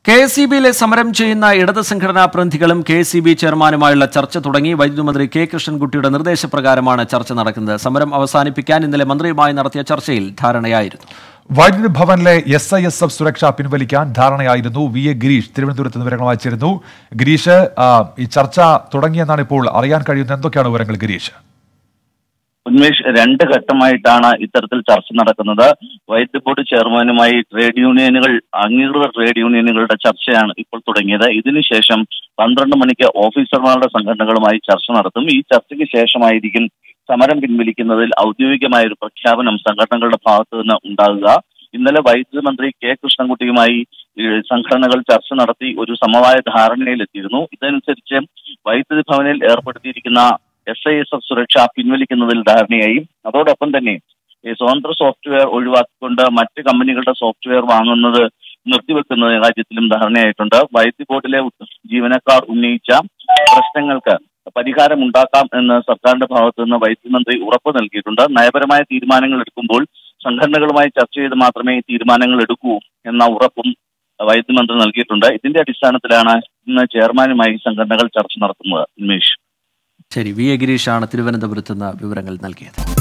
K S E ബിയിലെ സമരം ചെയ്യുന്ന ഇടത് സംഘടനാ പ്രതിനിധികളും കെ എസ് ഇ ബി ചെയർമാനുമായുള്ള ചർച്ച തുടങ്ങി വൈദ്യുതി മന്ത്രി കെ കൃഷ്ണൻകുട്ടിയുടെ നിർദ്ദേശപ്രകാരമാണ് ചർച്ച നടക്കുന്നത് സമരം അവസാനിപ്പിക്കാൻ ഇന്നലെ മന്ത്രിയുമായി നടത്തിയ ചർച്ചയിൽ ധാരണയായിരുന്നു വൈദ്യുതി ഭവനിലെ എസ് ഐ എസ് എഫ് സുരക്ഷ പിൻവലിക്കാൻ ധാരണയായിരുന്നു വി എ ഗിരീഷ് തിരുവനന്തപുരത്ത് നിന്ന് വിവരങ്ങൾ വായിച്ചിരുന്നു ഗിരീഷ് ആ, ഈ ചർച്ച തുടങ്ങിയെന്നാണ് ഇപ്പോൾ അറിയാൻ കഴിയുന്നത് എന്തൊക്കെയാണ് വിവരങ്ങൾ ഗിരീഷ് ഉന്മേഷ് രണ്ട് ഘട്ടമായിട്ടാണ് ഇത്തരത്തിൽ ചർച്ച നടക്കുന്നത് വൈദ്യുതി ബോർഡ് ചെയർമാനുമായി ട്രേഡ് യൂണിയനുകൾ അംഗീകൃത ട്രേഡ് യൂണിയനുകളുടെ ചർച്ചയാണ് ഇപ്പോൾ തുടങ്ങിയത് ഇതിനുശേഷം പന്ത്രണ്ട് മണിക്ക് ഓഫീസർമാരുടെ സംഘടനകളുമായി ചർച്ച നടത്തും ഈ ചർച്ചയ്ക്ക് ശേഷമായിരിക്കും സമരം പിൻവലിക്കുന്നതിൽ ഔദ്യോഗികമായ ഒരു പ്രഖ്യാപനം സംഘടനകളുടെ ഭാഗത്തു നിന്ന് ഉണ്ടാകുക ഇന്നലെ വൈദ്യുതി മന്ത്രി കെ കൃഷ്ണൻകുട്ടിയുമായി ഈ സംഘടനകൾ ചർച്ച നടത്തി ഒരു സമവായ ധാരണയിലെത്തിയിരുന്നു ഇതനുസരിച്ച് വൈദ്യുതി ഭവനിൽ ഏർപ്പെടുത്തിയിരിക്കുന്ന എസ് ഐ എസ് എഫ് സുരക്ഷ പിൻവലിക്കുന്നതിൽ ധാരണയായി അതോടൊപ്പം തന്നെ ഈ സ്വതന്ത്ര സോഫ്റ്റ്വെയർ ഒഴിവാക്കിക്കൊണ്ട് മറ്റ് കമ്പനികളുടെ സോഫ്റ്റ്വെയർ വാങ്ങുന്നത് നിർത്തിവെക്കുന്ന കാര്യത്തിലും ധാരണയായിട്ടുണ്ട് വൈദ്യുതി ബോർഡിലെ ജീവനക്കാർ ഉന്നയിച്ച പ്രശ്നങ്ങൾക്ക് പരിഹാരമുണ്ടാക്കാം എന്ന് സർക്കാരിന്റെ ഭാഗത്തു നിന്ന് വൈദ്യുതി മന്ത്രി ഉറപ്പ് നൽകിയിട്ടുണ്ട് നയപരമായ തീരുമാനങ്ങൾ എടുക്കുമ്പോൾ സംഘടനകളുമായി ചർച്ച ചെയ്ത് മാത്രമേ ഈ തീരുമാനങ്ങൾ എടുക്കൂ എന്ന ഉറപ്പും വൈദ്യുതി മന്ത്രി നൽകിയിട്ടുണ്ട് ഇതിന്റെ അടിസ്ഥാനത്തിലാണ് ഇന്ന് ചെയർമാനുമായി സംഘടനകൾ ചർച്ച നടത്തുന്നത് ഉന്മേഷ് ശരി വി എ ഗിരീഷാണ് തിരുവനന്തപുരത്ത് നിന്ന് വിവരങ്ങൾ നൽകിയത്